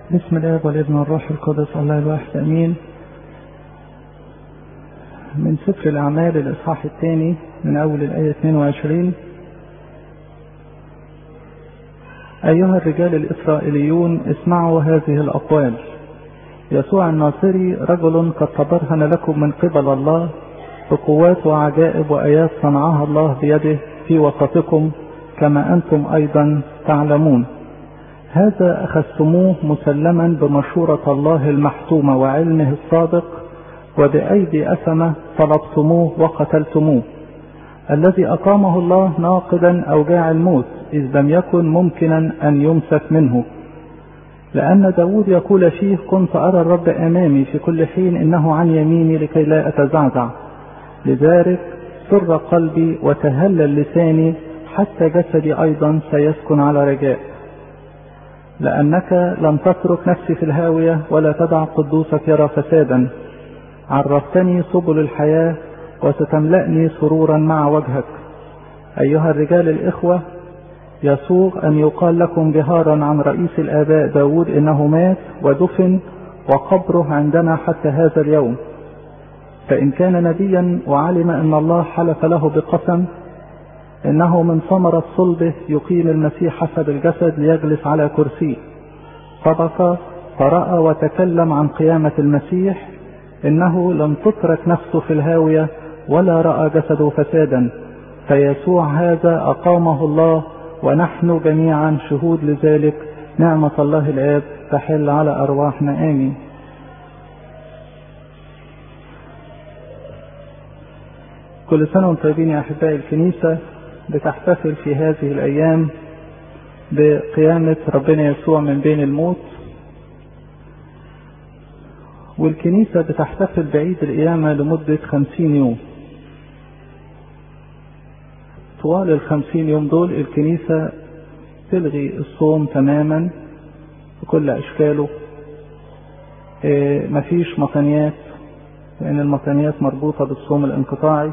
بسم الله والابن والروح القدس الله الواحد امين من سفر الاعمال الاصحاح الثاني من اول الايه 22 ايها الرجال الاسرائيليون اسمعوا هذه الاقوال يسوع الناصري رجل قد تبرهن لكم من قبل الله بقوات وعجائب وايات صنعها الله بيده في وسطكم كما انتم ايضا تعلمون هذا أخذتموه مسلما بمشورة الله المحتومة وعلمه الصادق وبأيدي أثمة طلبتموه وقتلتموه الذي أقامه الله ناقدا أوجاع الموت إذ لم يكن ممكنا أن يمسك منه لأن داود يقول فيه كنت أرى الرب أمامي في كل حين إنه عن يميني لكي لا أتزعزع لذلك سر قلبي وتهلل لساني حتى جسدي أيضا سيسكن على رجاء لأنك لم تترك نفسي في الهاوية ولا تدع قدوسك يرى فسادا عرفتني سبل الحياة وستملأني سرورا مع وجهك أيها الرجال الإخوة يسوغ أن يقال لكم جهارا عن رئيس الآباء داود إنه مات ودفن وقبره عندنا حتى هذا اليوم فإن كان نبيا وعلم أن الله حلف له بقسم إنه من ثمرة صلبه يقيم المسيح حسب الجسد ليجلس على كرسيه صدق فرأى وتكلم عن قيامة المسيح إنه لم تترك نفسه في الهاوية ولا رأى جسده فسادا فيسوع هذا أقامه الله ونحن جميعا شهود لذلك نعمة الله الآب تحل على أرواحنا آمين كل سنة وانتم طيبين يا أحبائي الكنيسة بتحتفل في هذه الأيام بقيامة ربنا يسوع من بين الموت والكنيسة بتحتفل بعيد القيامة لمدة خمسين يوم طوال الخمسين يوم دول الكنيسة تلغي الصوم تماما بكل أشكاله مفيش مطنيات لأن المطنيات مربوطة بالصوم الانقطاعي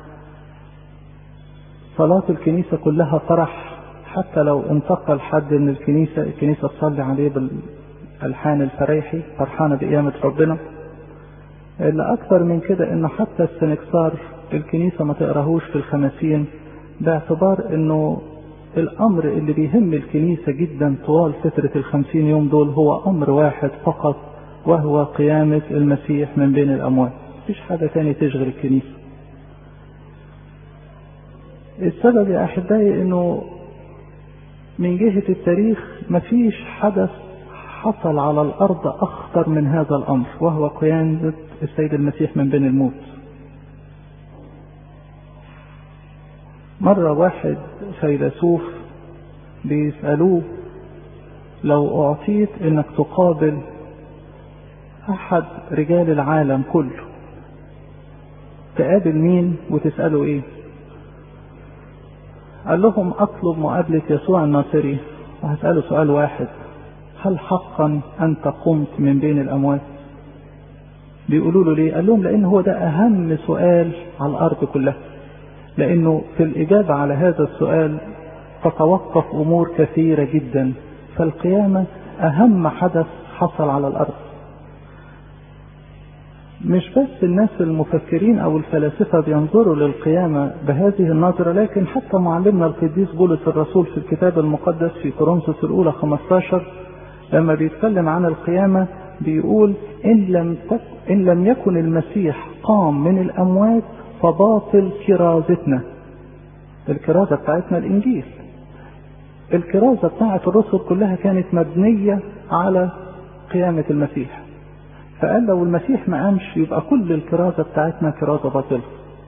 صلاة الكنيسة كلها فرح حتى لو انتقل حد من الكنيسة الكنيسة تصلي عليه بالألحان الفريحي فرحانة بقيامة ربنا اللي أكثر من كده إن حتى السنكسار الكنيسة ما تقراهوش في الخمسين باعتبار إنه الأمر اللي بيهم الكنيسة جدا طوال فترة الخمسين يوم دول هو أمر واحد فقط وهو قيامة المسيح من بين الأموات مفيش حاجة تاني تشغل الكنيسة السبب يا احبائي انه من جهة التاريخ مفيش حدث حصل على الارض اخطر من هذا الامر وهو قيامة السيد المسيح من بين الموت مرة واحد فيلسوف بيسألوه لو اعطيت انك تقابل احد رجال العالم كله تقابل مين وتسأله ايه قال لهم اطلب مقابلة يسوع الناصري وهسأله سؤال واحد هل حقا انت قمت من بين الاموات بيقولوا له ليه قال لهم لان هو ده اهم سؤال على الارض كلها لانه في الاجابة على هذا السؤال تتوقف امور كثيرة جدا فالقيامة اهم حدث حصل على الارض مش بس الناس المفكرين او الفلاسفة بينظروا للقيامة بهذه النظرة لكن حتى معلمنا القديس بولس الرسول في الكتاب المقدس في كورنثوس الاولى 15 لما بيتكلم عن القيامة بيقول ان لم تك ان لم يكن المسيح قام من الاموات فباطل كرازتنا الكرازة بتاعتنا الانجيل الكرازة بتاعت الرسل كلها كانت مبنية على قيامة المسيح فقال لو المسيح ما قامش يبقى كل الكرازة بتاعتنا كرازة باطلة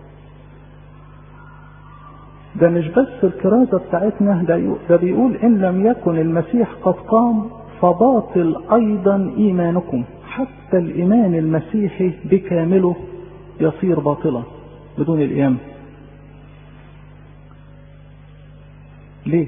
ده مش بس الكرازة بتاعتنا ده, ده بيقول إن لم يكن المسيح قد قام فباطل أيضا إيمانكم حتى الإيمان المسيحي بكامله يصير باطلا بدون القيامة ليه؟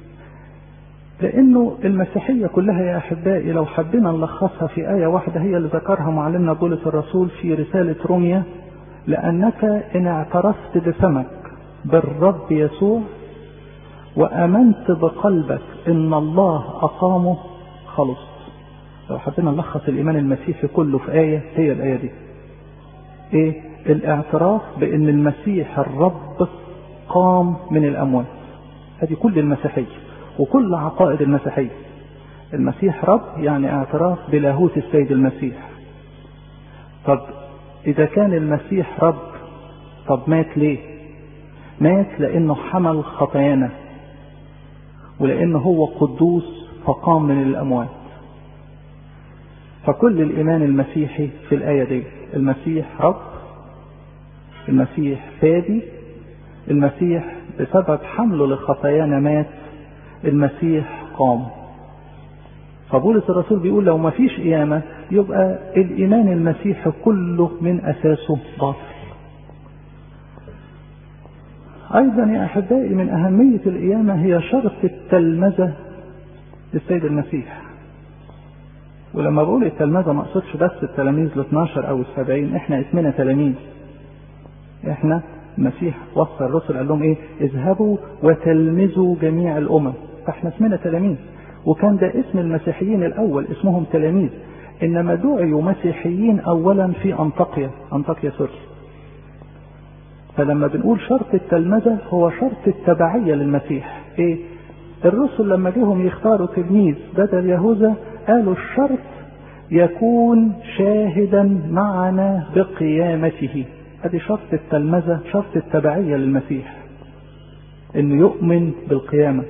لانه المسيحيه كلها يا احبائي لو حبينا نلخصها في ايه واحده هي اللي ذكرها معلمنا بولس الرسول في رساله روميا لانك ان اعترفت بفمك بالرب يسوع وامنت بقلبك ان الله اقامه خلص لو حبينا نلخص الإيمان المسيحي كله في آية هي الآية دي إيه الاعتراف بأن المسيح الرب قام من الأموات هذه كل المسيحية وكل عقائد المسيحية المسيح رب يعني اعتراف بلاهوت السيد المسيح طب إذا كان المسيح رب طب مات ليه مات لأنه حمل خطايانا ولأنه هو قدوس فقام من الأموات فكل الإيمان المسيحي في الآية دي المسيح رب المسيح فادي المسيح بسبب حمله لخطايانا مات المسيح قام فبولس الرسول بيقول لو ما فيش قيامة يبقى الإيمان المسيحي كله من أساسه باطل أيضا يا أحبائي من أهمية القيامة هي شرط التلمذة للسيد المسيح ولما بقول التلمذة ما اقصدش بس التلاميذ ال 12 أو السبعين احنا اسمنا تلاميذ احنا المسيح وصى الرسل قال لهم ايه اذهبوا وتلمذوا جميع الامم فاحنا اسمنا تلاميذ وكان ده اسم المسيحيين الاول اسمهم تلاميذ انما دعيوا مسيحيين اولا في انطاكيا انطاكيا سوريا فلما بنقول شرط التلمذة هو شرط التبعية للمسيح ايه الرسل لما جيهم يختاروا تلميذ بدل يهوذا قالوا الشرط يكون شاهدا معنا بقيامته ادي شرط التلمذة شرط التبعية للمسيح انه يؤمن بالقيامة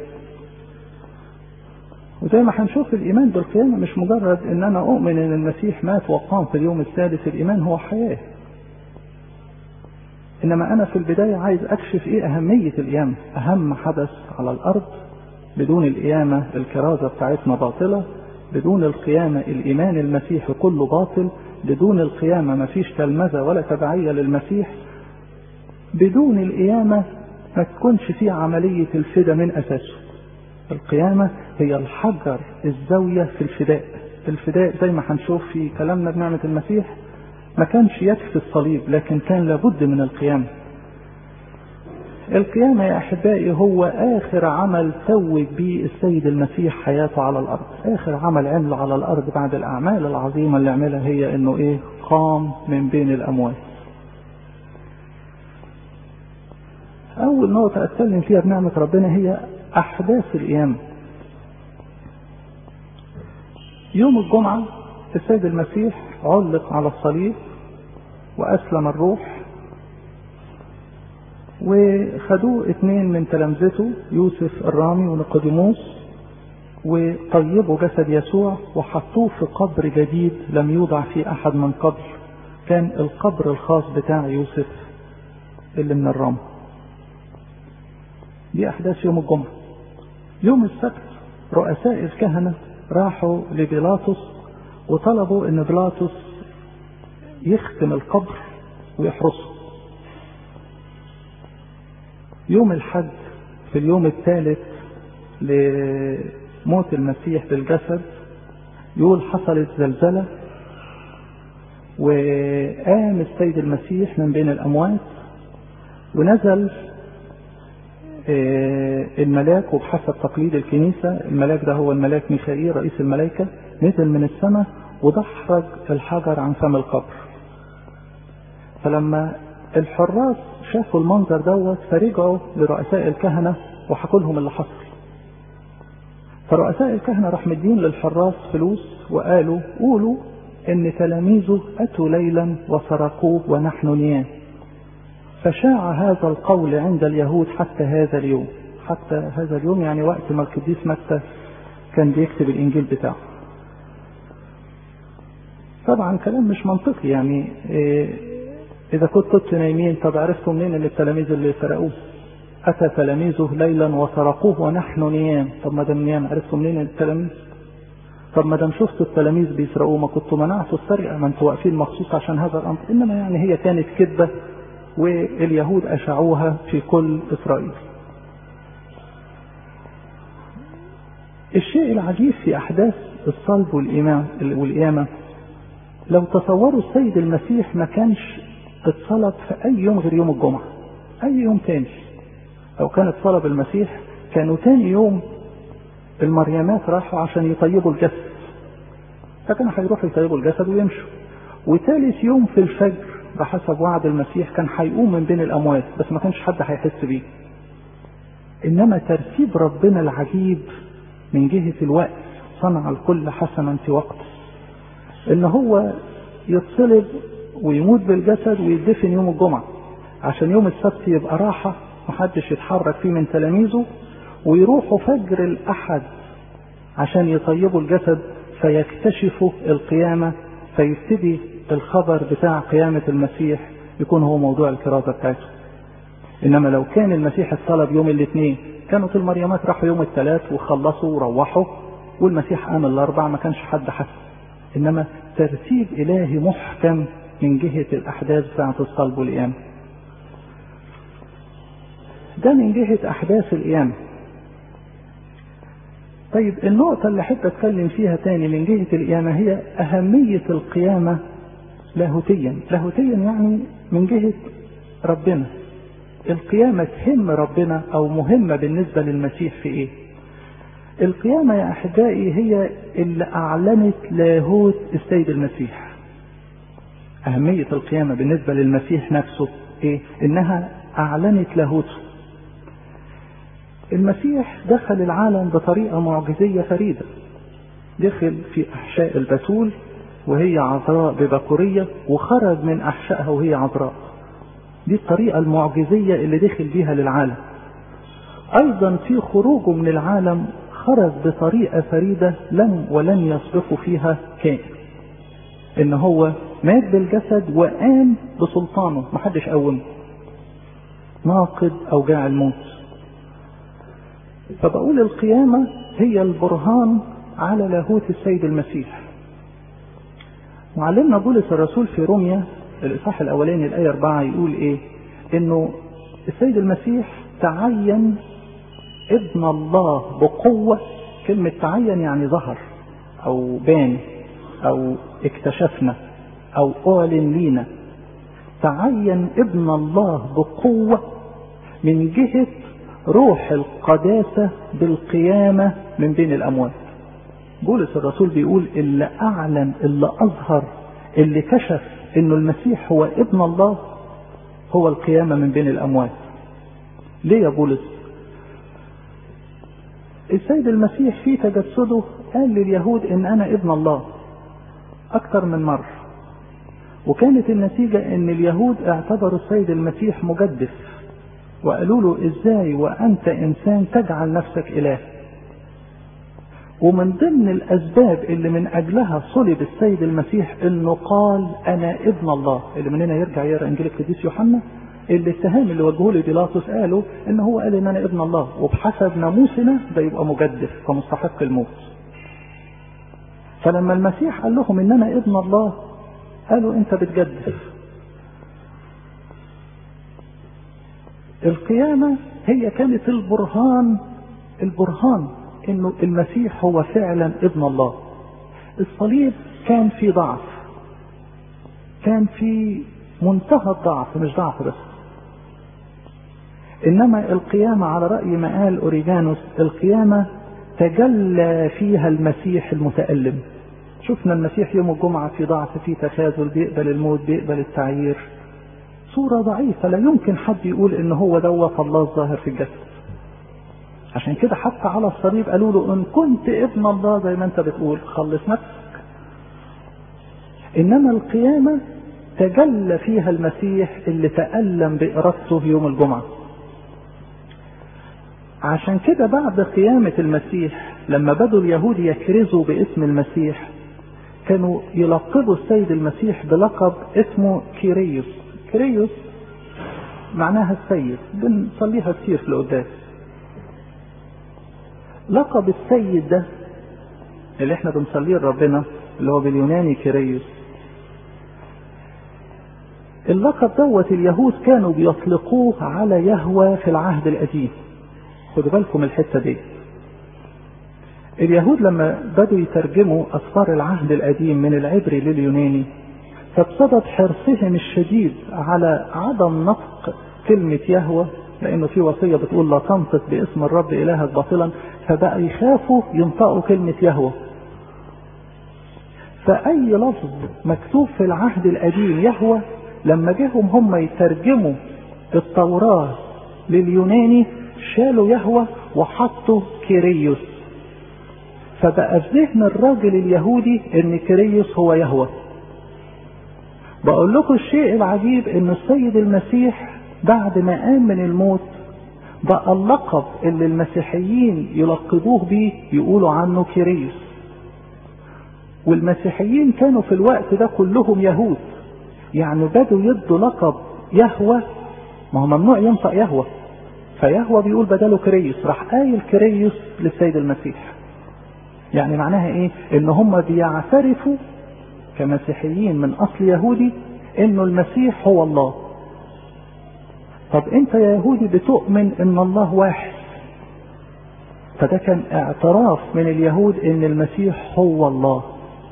وزي ما هنشوف الايمان بالقيامة مش مجرد ان انا اؤمن ان المسيح مات وقام في اليوم الثالث الايمان هو حياة انما انا في البداية عايز اكشف ايه اهمية القيامة اهم حدث على الارض بدون القيامة الكرازة بتاعتنا باطلة بدون القيامة الايمان المسيحي كله باطل بدون القيامة ما فيش تلمذة ولا تبعية للمسيح بدون القيامة ما تكونش في عملية الفداء من أساسه القيامة هي الحجر الزاوية في الفداء الفداء زي ما هنشوف في كلامنا بنعمة المسيح ما كانش يكفي الصليب لكن كان لابد من القيامة القيامة يا أحبائي هو آخر عمل توج به السيد المسيح حياته على الأرض آخر عمل عمله على الأرض بعد الأعمال العظيمة اللي عملها هي إنه إيه قام من بين الأموات أول نقطة أتكلم فيها بنعمة ربنا هي أحداث القيامة يوم الجمعة السيد المسيح علق على الصليب وأسلم الروح وخدوه اثنين من تلامذته يوسف الرامي ونيقوديموس وطيبوا جسد يسوع وحطوه في قبر جديد لم يوضع فيه احد من قبل كان القبر الخاص بتاع يوسف اللي من الرمل دي احداث يوم الجمعه يوم السبت رؤساء الكهنه راحوا لبيلاطس وطلبوا ان بيلاطس يختم القبر ويحرسه يوم الحد في اليوم الثالث لموت المسيح بالجسد يقول حصلت زلزلة وقام السيد المسيح من بين الأموات ونزل الملاك وبحسب تقليد الكنيسة الملاك ده هو الملاك ميخائيل رئيس الملائكة نزل من السماء ودحرج الحجر عن فم القبر فلما الحراس شافوا المنظر دوت فرجعوا لرؤساء الكهنة وحكوا لهم اللي حصل فرؤساء الكهنة راح مدين للحراس فلوس وقالوا قولوا ان تلاميذه اتوا ليلا وسرقوه ونحن نيام فشاع هذا القول عند اليهود حتى هذا اليوم حتى هذا اليوم يعني وقت ما القديس متى كان بيكتب الانجيل بتاعه طبعا كلام مش منطقي يعني إيه إذا كنت كنت نايمين طب عرفتوا منين إن التلاميذ اللي سرقوه؟ أتى تلاميذه ليلا وسرقوه ونحن نيام، طب ما دام نيام عرفتوا منين التلاميذ؟ طب ما دام شفتوا التلاميذ بيسرقوه ما كنتوا منعتوا السرقة ما انتوا واقفين مخصوص عشان هذا الأمر، إنما يعني هي كانت كذبة واليهود أشاعوها في كل إسرائيل. الشيء العجيب في أحداث الصلب والإيمان والقيامة لو تصوروا السيد المسيح ما كانش اتصلب في أي يوم غير يوم الجمعة أي يوم تاني لو كان اتصلب المسيح كانوا تاني يوم المريمات راحوا عشان يطيبوا الجسد فكانوا هيروحوا يطيبوا الجسد ويمشوا وثالث يوم في الفجر بحسب وعد المسيح كان هيقوم من بين الاموات بس ما كانش حد هيحس بيه انما ترتيب ربنا العجيب من جهة الوقت صنع الكل حسنا في وقته ان هو يتصلب ويموت بالجسد ويدفن يوم الجمعة عشان يوم السبت يبقى راحة محدش يتحرك فيه من تلاميذه ويروحوا فجر الأحد عشان يطيبوا الجسد فيكتشفوا القيامة فيبتدي الخبر بتاع قيامة المسيح يكون هو موضوع الكرازة بتاعته إنما لو كان المسيح اتصلب يوم الاثنين كانت المريمات راحوا يوم الثلاث وخلصوا وروحوا والمسيح قام الأربع ما كانش حد حس إنما ترتيب إلهي محكم من جهة الأحداث بتاعة الصلب والقيامة ده من جهة أحداث القيامة طيب النقطة اللي حتى أتكلم فيها تاني من جهة القيامة هي أهمية القيامة لاهوتيا لاهوتيا يعني من جهة ربنا القيامة تهم ربنا أو مهمة بالنسبة للمسيح في إيه القيامة يا أحبائي هي اللي أعلنت لاهوت السيد المسيح أهمية القيامة بالنسبة للمسيح نفسه إيه إنها أعلنت لاهوته المسيح دخل العالم بطريقة معجزية فريدة دخل في أحشاء البتول وهي عذراء ببكورية وخرج من أحشائها وهي عذراء دي الطريقة المعجزية اللي دخل بيها للعالم أيضا في خروجه من العالم خرج بطريقة فريدة لم ولن يسبق فيها كائن إن هو مات بالجسد وقام بسلطانه محدش قومه ناقد أوجاع الموت فبقول القيامة هي البرهان على لاهوت السيد المسيح معلمنا بولس الرسول في روميا الإصحاح الأولاني الآية أربعة يقول إيه؟ إنه السيد المسيح تعين ابن الله بقوة كلمة تعين يعني ظهر أو بان أو اكتشفنا أو أعلن لينا تعين ابن الله بقوة من جهة روح القداسة بالقيامة من بين الأموات بولس الرسول بيقول اللي أعلن اللي أظهر اللي كشف إنه المسيح هو ابن الله هو القيامة من بين الأموات ليه يا بولس السيد المسيح في تجسده قال لليهود إن أنا ابن الله أكثر من مرة وكانت النتيجة إن اليهود اعتبروا السيد المسيح مجدف وقالوا له ازاي وانت انسان تجعل نفسك اله ومن ضمن الاسباب اللي من اجلها صلب السيد المسيح انه قال انا ابن الله اللي من هنا يرجع يقرا انجيل القديس يوحنا الاتهام اللي وجهوه لبيلاطس قالوا ان هو قال ان انا ابن الله وبحسب ناموسنا ده يبقى مجدف فمستحق الموت فلما المسيح قال لهم ان انا ابن الله قالوا انت بتجدف القيامة هي كانت البرهان البرهان انه المسيح هو فعلا ابن الله الصليب كان في ضعف كان في منتهى الضعف مش ضعف بس انما القيامة على رأي ما قال اوريجانوس القيامة تجلى فيها المسيح المتألم شفنا المسيح يوم الجمعة في ضعف في تخاذل بيقبل الموت بيقبل التعيير صورة ضعيفة لا يمكن حد يقول ان هو دوت الله الظاهر في الجسد عشان كده حتى على الصليب قالوا له ان كنت ابن الله زي ما انت بتقول خلص نفسك انما القيامة تجلى فيها المسيح اللي تألم بإرادته يوم الجمعة عشان كده بعد قيامة المسيح لما بدوا اليهود يكرزوا باسم المسيح كانوا يلقبوا السيد المسيح بلقب اسمه كيريوس كريوس معناها السيد بنصليها كتير في القداس لقب السيد ده اللي احنا بنصليه لربنا اللي هو باليوناني كريوس اللقب دوت اليهود كانوا بيطلقوه على يهوى في العهد القديم خدوا بالكم الحته دي اليهود لما بدوا يترجموا اسفار العهد القديم من العبري لليوناني فبسبب حرصهم الشديد على عدم نطق كلمة يهوى لأنه في وصية بتقول لا تنطق باسم الرب إلهك باطلا فبقى يخافوا ينطقوا كلمة يهوى فأي لفظ مكتوب في العهد القديم يهوى لما جيهم هم يترجموا التوراة لليوناني شالوا يهوى وحطوا كيريوس فبقى في ذهن الراجل اليهودي ان كيريوس هو يهوى بقول لكم الشيء العجيب ان السيد المسيح بعد ما قام من الموت بقى اللقب اللي المسيحيين يلقبوه بيه يقولوا عنه كيريوس والمسيحيين كانوا في الوقت ده كلهم يهود يعني بدوا يدوا لقب يهوى ما هو ممنوع ينطق يهوى فيهوى بيقول بداله كريوس راح قايل كريوس للسيد المسيح يعني معناها ايه ان هم بيعترفوا كمسيحيين من اصل يهودي انه المسيح هو الله طب انت يا يهودي بتؤمن ان الله واحد فده كان اعتراف من اليهود ان المسيح هو الله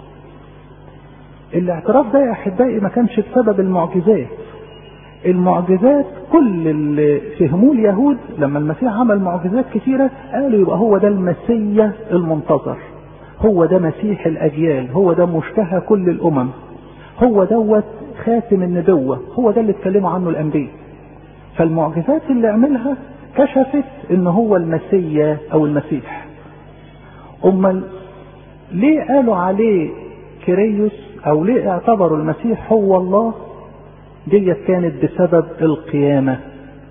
الاعتراف ده يا احبائي ما كانش بسبب المعجزات المعجزات كل اللي فهموه اليهود لما المسيح عمل معجزات كثيره قالوا يبقى هو ده المسيا المنتظر هو ده مسيح الاجيال هو ده مشتهى كل الامم هو دوت خاتم النبوه هو ده اللي اتكلموا عنه الانبياء فالمعجزات اللي عملها كشفت ان هو المسيا او المسيح امال ليه قالوا عليه كريوس او ليه اعتبروا المسيح هو الله ديت كانت بسبب القيامة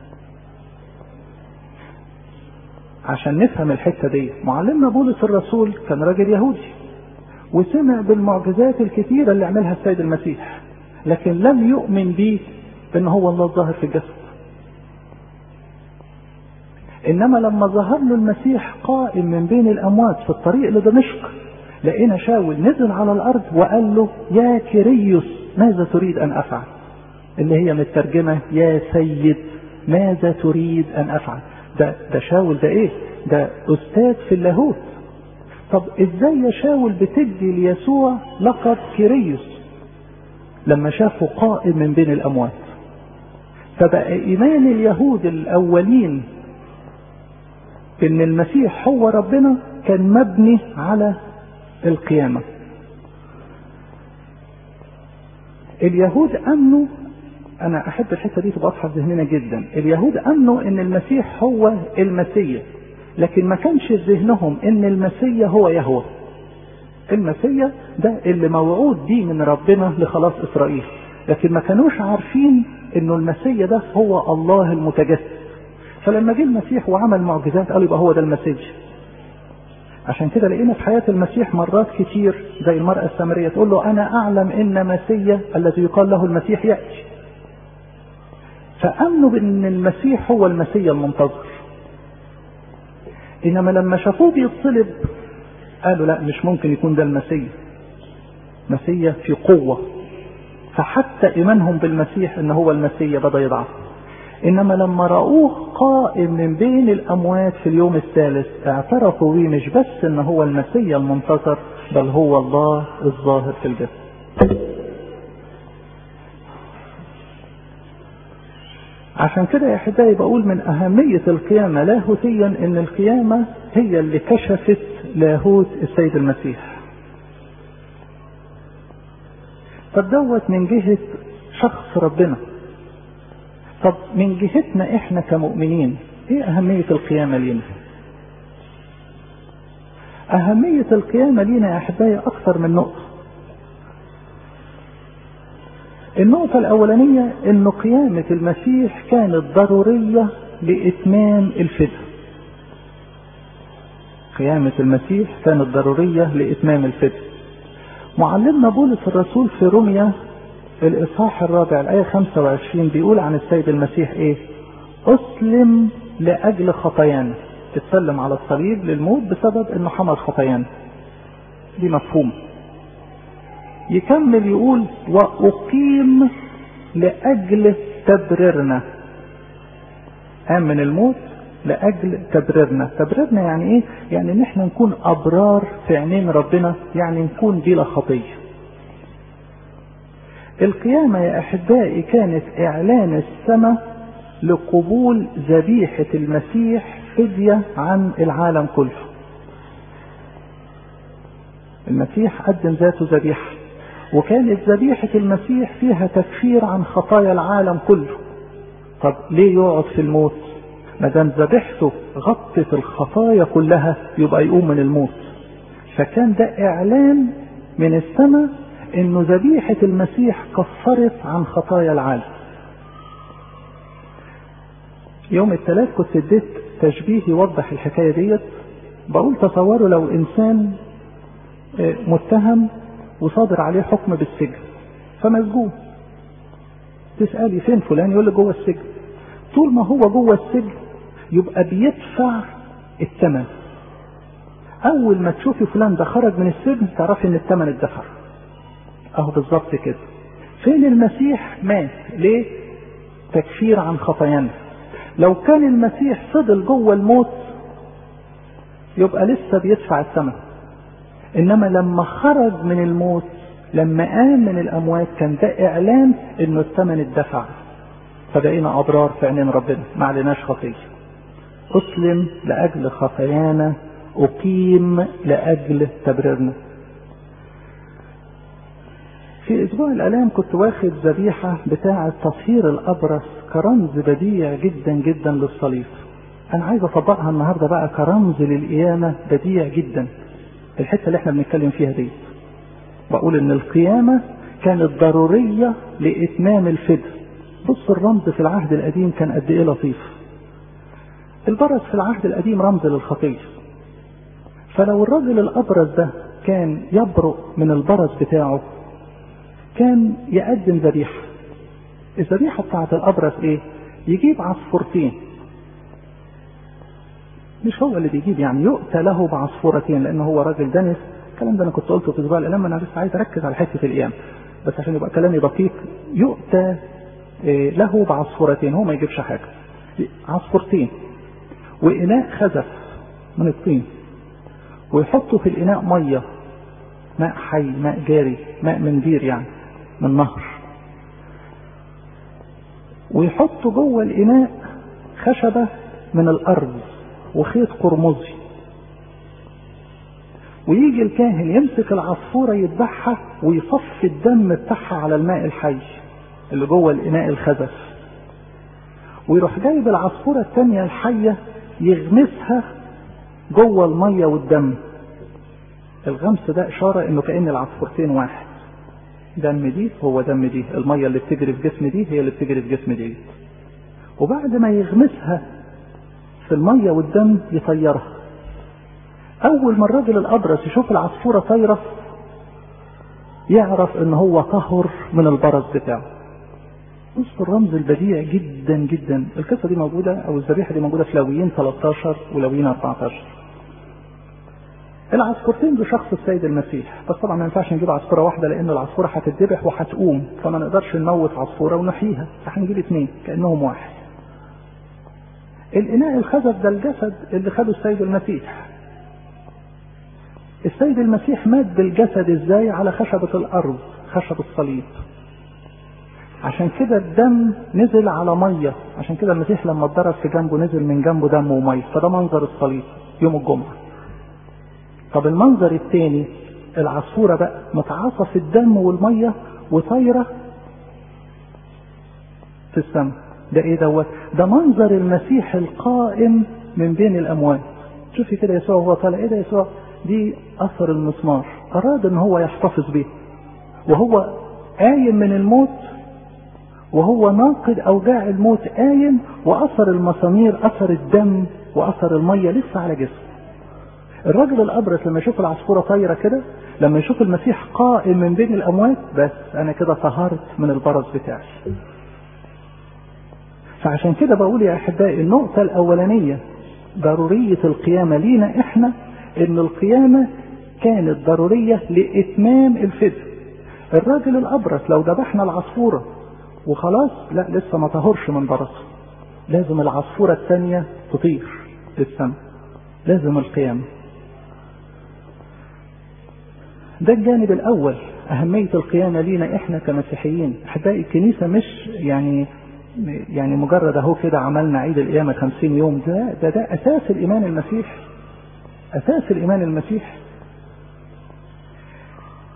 عشان نفهم الحتة دي معلمنا بولس الرسول كان راجل يهودي وسمع بالمعجزات الكثيرة اللي عملها السيد المسيح لكن لم يؤمن بيه ان هو الله الظاهر في الجسد انما لما ظهر له المسيح قائم من بين الاموات في الطريق لدمشق لقينا شاول نزل على الارض وقال له يا كيريوس ماذا تريد ان افعل اللي هي مترجمه يا سيد ماذا تريد ان افعل ده ده شاول ده ايه ده استاذ في اللاهوت طب ازاي يا شاول بتدي ليسوع لقب كيريوس لما شافه قائم من بين الاموات فبقى ايمان اليهود الاولين ان المسيح هو ربنا كان مبني على القيامة اليهود امنوا انا احب الحته دي تبقى واضحه في ذهننا جدا اليهود امنوا ان المسيح هو المسيا لكن ما كانش في ذهنهم ان المسيا هو يهوه المسيا ده اللي موعود بيه من ربنا لخلاص اسرائيل لكن ما كانوش عارفين انه المسيا ده هو الله المتجسد فلما جه المسيح وعمل معجزات قالوا يبقى هو ده المسيا عشان كده لقينا في حياة المسيح مرات كتير زي المرأة السامرية تقول له أنا أعلم إن مسيا الذي يقال له المسيح يأتي فأمنوا بأن المسيح هو المسيا المنتظر إنما لما شافوه بيتصلب قالوا لا مش ممكن يكون ده المسيا مسيا في قوة فحتى إيمانهم بالمسيح إن هو المسيا بدأ يضعف إنما لما رأوه قائم من بين الأموات في اليوم الثالث اعترفوا بيه مش بس إن هو المسيا المنتصر بل هو الله الظاهر في الجسد عشان كده يا احبائي بقول من اهمية القيامة لاهوتيا ان القيامة هي اللي كشفت لاهوت السيد المسيح طب دوت من جهة شخص ربنا طب من جهتنا احنا كمؤمنين ايه اهمية القيامة لينا اهمية القيامة لينا يا احبائي اكثر من نقطة النقطة الأولانية إن قيامة المسيح كانت ضرورية لإتمام الفداء. قيامة المسيح كانت ضرورية لإتمام الفداء. معلمنا بولس الرسول في روميا الإصحاح الرابع الآية 25 بيقول عن السيد المسيح إيه؟ أسلم لأجل خطايانا. اتسلم على الصليب للموت بسبب إنه حمل خطايانا. دي مفهومه. يكمل يقول وأقيم لأجل تبريرنا قام من الموت لأجل تبريرنا تبريرنا يعني إيه؟ يعني إن إحنا نكون أبرار في عينين ربنا يعني نكون بلا خطية القيامة يا أحبائي كانت إعلان السماء لقبول ذبيحة المسيح فدية عن العالم كله المسيح قدم ذاته ذبيحة وكانت ذبيحة المسيح فيها تكفير عن خطايا العالم كله طب ليه يقعد في الموت ما دام ذبيحته غطت الخطايا كلها يبقى يقوم من الموت فكان ده اعلان من السماء انه ذبيحة المسيح كفرت عن خطايا العالم يوم الثلاث كنت اديت تشبيه يوضح الحكاية ديت بقول تصوروا لو انسان متهم وصادر عليه حكم بالسجن فمسجون تسألي فين فلان يقول لك جوه السجن طول ما هو جوه السجن يبقى بيدفع الثمن اول ما تشوفي فلان ده خرج من السجن تعرفي ان الثمن اتدفع اهو بالظبط كده فين المسيح مات ليه تكفير عن خطايانا لو كان المسيح فضل جوه الموت يبقى لسه بيدفع الثمن انما لما خرج من الموت لما قام من الاموات كان ده اعلان انه الثمن اتدفع فبقينا ابرار في عينين ربنا ما عليناش خطيه اسلم لاجل خطايانا اقيم لاجل تبريرنا في اسبوع الالام كنت واخد ذبيحه بتاعه تطهير الابرص كرمز بديع جدا جدا للصليب انا عايز اطبقها النهارده بقى كرمز للقيامه بديع جدا الحته اللي احنا بنتكلم فيها دي بقول ان القيامه كانت ضروريه لاتمام الفدر بص الرمز في العهد القديم كان قد ايه لطيف البرص في العهد القديم رمز للخطيه فلو الرجل الابرص ده كان يبرق من البرص بتاعه كان يقدم ذبيحه الذبيحه بتاعت الابرص ايه يجيب عصفورتين مش هو اللي بيجيب يعني يؤتى له بعصفورتين لان هو راجل دنس الكلام ده انا كنت قلته في اسبوع الالام انا لسه عايز اركز على حته القيام بس عشان يبقى كلامي دقيق يؤتى له بعصفورتين هو ما يجيبش حاجه عصفورتين واناء خزف من الطين ويحطوا في الاناء ميه ماء حي ماء جاري ماء من بير يعني من نهر ويحطوا جوه الاناء خشبه من الارض وخيط قرمزي ويجي الكاهن يمسك العصفوره يذبحها ويصفي الدم بتاعها على الماء الحي اللي جوه الاناء الخزف ويروح جايب العصفوره الثانيه الحيه يغمسها جوه الميه والدم الغمس ده اشاره انه كان العصفورتين واحد دم دي هو دم دي الميه اللي بتجري في جسم دي هي اللي بتجري في جسم دي وبعد ما يغمسها في الميه والدم يطيرها اول ما الراجل الابرص يشوف العصفوره طايره يعرف ان هو طهر من البرص بتاعه بص الرمز البديع جدا جدا القصه دي موجوده او الذبيحه دي موجوده في لاويين 13 ولاويين 14 العصفورتين دول شخص السيد المسيح بس طبعا ما ينفعش نجيب عصفوره واحده لان العصفوره هتتذبح وهتقوم فما نقدرش نموت عصفوره ونحييها فهنجيب اثنين كانهم واحد الاناء الخزف ده الجسد اللي خده السيد المسيح السيد المسيح مات بالجسد ازاي على خشبة الارض خشب الصليب عشان كده الدم نزل على مية عشان كده المسيح لما اتضرب في جنبه نزل من جنبه دم ومية فده منظر الصليب يوم الجمعة طب المنظر الثاني العصفورة بقى متعاصة في الدم والمية وطايرة في السماء ده ايه دوت ده منظر المسيح القائم من بين الاموات شوفي كده يسوع وهو طالع ايه ده يسوع دي اثر المسمار اراد ان هو يحتفظ به وهو قايم من الموت وهو ناقد اوجاع الموت قايم واثر المسامير اثر الدم واثر الميه لسه على جسمه الراجل الابرص لما يشوف العصفوره طايره كده لما يشوف المسيح قائم من بين الاموات بس انا كده طهرت من البرص بتاعي فعشان كده بقول يا احبائي النقطه الاولانيه ضروريه القيامه لينا احنا ان القيامة كانت ضرورية لاتمام الفدر الراجل الابرص لو ذبحنا العصفورة وخلاص لا لسه ما طهرش من برصه لازم العصفورة الثانية تطير للسماء لازم القيامة ده الجانب الاول اهمية القيامة لينا احنا كمسيحيين احبائي الكنيسة مش يعني يعني مجرد اهو كده عملنا عيد القيامة خمسين يوم ده ده ده اساس الايمان المسيحي اساس الايمان المسيحي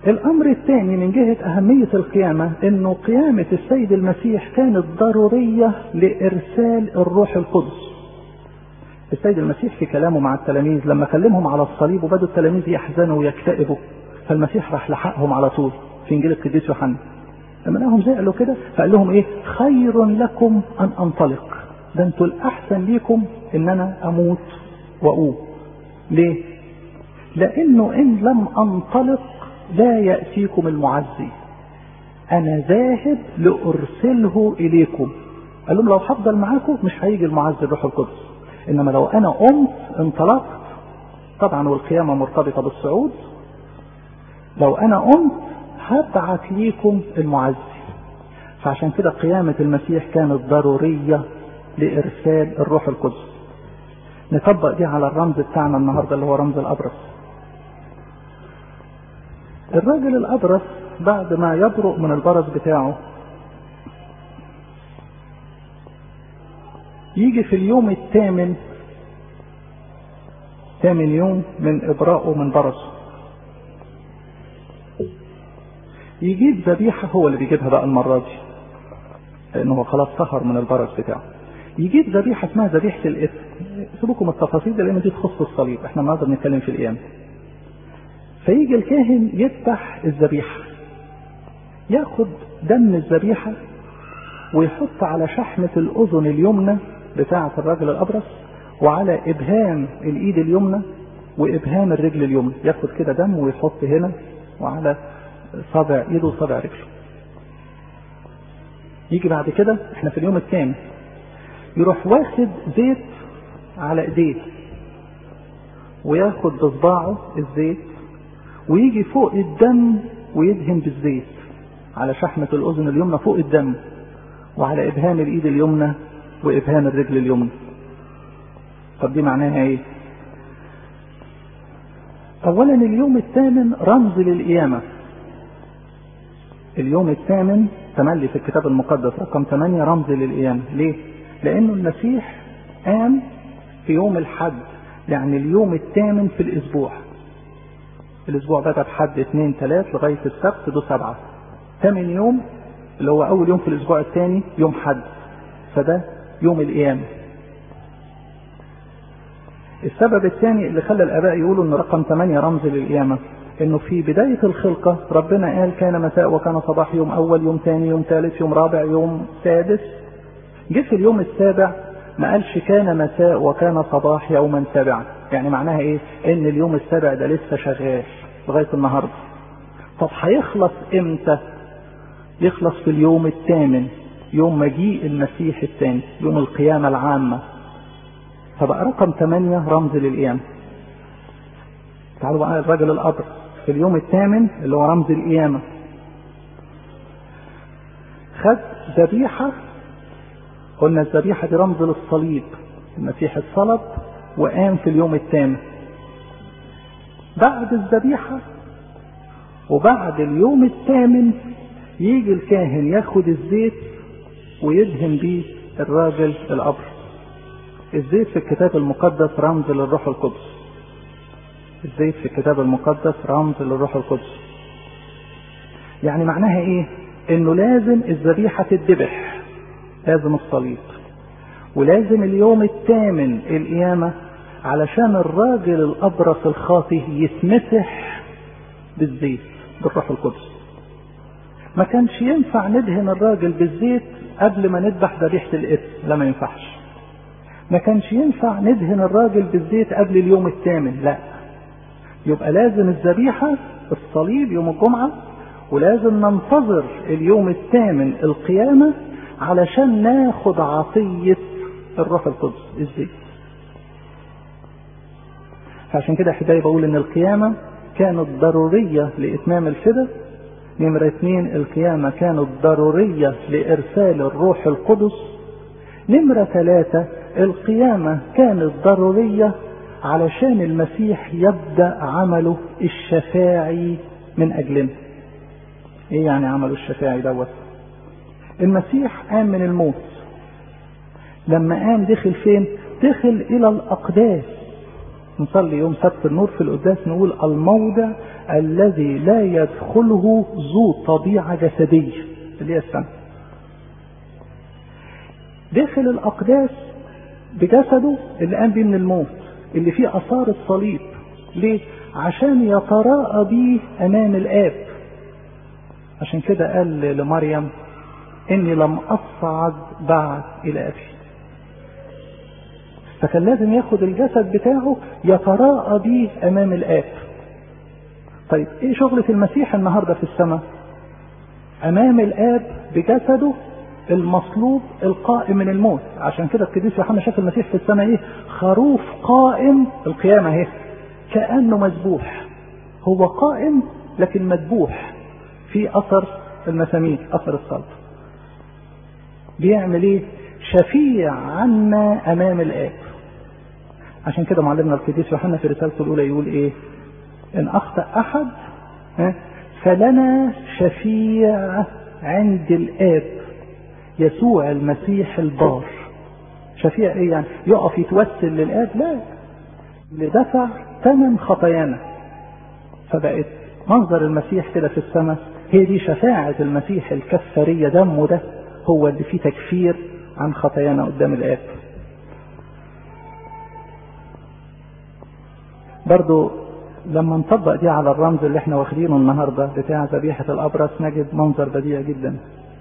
الامر الثاني من جهة اهمية القيامة انه قيامة السيد المسيح كانت ضرورية لارسال الروح القدس السيد المسيح في كلامه مع التلاميذ لما كلمهم على الصليب وبدوا التلاميذ يحزنوا ويكتئبوا فالمسيح راح لحقهم على طول في انجيل القديس يوحنا لما لقاهم زعلوا كده فقال لهم ايه خير لكم ان انطلق ده انتوا الاحسن ليكم ان انا اموت واقوم ليه لانه ان لم انطلق لا ياتيكم المعزي انا ذاهب لارسله اليكم قال لهم لو هفضل معاكم مش هيجي المعزي الروح القدس انما لو انا قمت انطلقت طبعا والقيامه مرتبطه بالصعود لو انا قمت هبعت ليكم المعزي فعشان كده قيامة المسيح كانت ضرورية لإرسال الروح القدس نطبق دي على الرمز بتاعنا النهاردة اللي هو رمز الأبرص الراجل الأبرص بعد ما يبرق من البرص بتاعه يجي في اليوم الثامن ثامن يوم من إبراءه من برصه يجيب ذبيحة هو اللي بيجيبها بقى المرة دي لأنه هو خلاص سهر من البرص بتاعه يجيب ذبيحة اسمها ذبيحة الإثم سيبكم التفاصيل دي لأن دي تخص الصليب احنا النهارده بنتكلم في القيامة فيجي الكاهن يذبح الذبيحة ياخد دم الذبيحة ويحط على شحمة الأذن اليمنى بتاعة الراجل الأبرص وعلى إبهام الإيد اليمنى وإبهام الرجل اليمنى ياخد كده دم ويحط هنا وعلى صابع ايده وصابع رجله يجي بعد كده احنا في اليوم الثاني يروح واخد زيت على ايديه وياخد بصباعه الزيت ويجي فوق الدم ويدهن بالزيت على شحمة الأذن اليمنى فوق الدم وعلى إبهام الإيد اليمنى وإبهام الرجل اليمنى طب دي معناها إيه؟ أولا اليوم الثامن رمز للقيامة اليوم الثامن تملي في الكتاب المقدس رقم 8 رمز للقيامة ليه؟ لأنه المسيح قام في يوم الحد يعني اليوم الثامن في الأسبوع الأسبوع بدأ بحد اثنين ثلاث لغاية السبت ده سبعة ثامن يوم اللي هو أول يوم في الأسبوع الثاني يوم حد فده يوم القيامة السبب الثاني اللي خلى الآباء يقولوا إن رقم 8 رمز للقيامة انه في بداية الخلقة ربنا قال كان مساء وكان صباح يوم اول يوم ثاني يوم ثالث يوم رابع يوم سادس جه في اليوم السابع ما قالش كان مساء وكان صباح يوما سابعا يعني معناها ايه ان اليوم السابع ده لسه شغال لغاية النهاردة طب هيخلص امتى يخلص في اليوم الثامن يوم مجيء المسيح الثاني يوم القيامة العامة فبقى رقم 8 رمز للقيامة تعالوا بقى الرجل الأبرص في اليوم الثامن اللي هو رمز القيامة خد ذبيحة قلنا الذبيحة دي رمز للصليب المسيح اتصلب وقام في اليوم الثامن بعد الذبيحة وبعد اليوم الثامن يجي الكاهن ياخد الزيت ويدهن بيه الراجل الأبرص الزيت في الكتاب المقدس رمز للروح القدس الزيت في الكتاب المقدس رمز للروح القدس يعني معناها ايه انه لازم الذبيحة تتذبح لازم الصليب ولازم اليوم الثامن القيامة علشان الراجل الابرص الخاطي يتمسح بالزيت بالروح القدس ما كانش ينفع ندهن الراجل بالزيت قبل ما نذبح ذبيحة الإثم لا ما ينفعش ما كانش ينفع ندهن الراجل بالزيت قبل اليوم الثامن لا يبقى لازم الذبيحة الصليب يوم الجمعة ولازم ننتظر اليوم الثامن القيامة علشان ناخد عطية الروح القدس الزيت فعشان كده احبائي بقول ان القيامة كانت ضرورية لإتمام الفدا نمرة اثنين القيامة كانت ضرورية لإرسال الروح القدس نمرة ثلاثة القيامة كانت ضرورية علشان المسيح يبدأ عمله الشفاعي من أجلنا ايه يعني عمله الشفاعي دوت المسيح قام من الموت لما قام دخل فين دخل الى الاقداس نصلي يوم سبت النور في القداس نقول الموضع الذي لا يدخله ذو طبيعة جسدية اللي هي السماء داخل الأقداس بجسده اللي قام بيه من الموت اللي فيه آثار الصليب ليه؟ عشان يتراءى بيه أمام الآب عشان كده قال لمريم إني لم أصعد بعد إلى أبي فكان لازم ياخد الجسد بتاعه يتراءى بيه أمام الآب طيب إيه شغلة المسيح النهاردة في السماء أمام الآب بجسده المصلوب القائم من الموت عشان كده القديس يوحنا شاف المسيح في السماء ايه خروف قائم القيامة اهي كأنه مذبوح هو قائم لكن مذبوح في أثر المسامير أثر الصلب بيعمل ايه شفيع عنا أمام الآب عشان كده معلمنا القديس يوحنا في رسالته الأولى يقول ايه إن أخطأ أحد فلنا شفيع عند الآب يسوع المسيح البار شفيع ايه يعني يقف يتوسل للآب لا لدفع ثمن خطايانا فبقت منظر المسيح كده في السماء هي دي شفاعة المسيح الكفارية دمه ده هو اللي فيه تكفير عن خطايانا قدام الآب برضو لما نطبق دي على الرمز اللي احنا واخدينه النهاردة بتاع ذبيحة الأبرص نجد منظر بديع جدا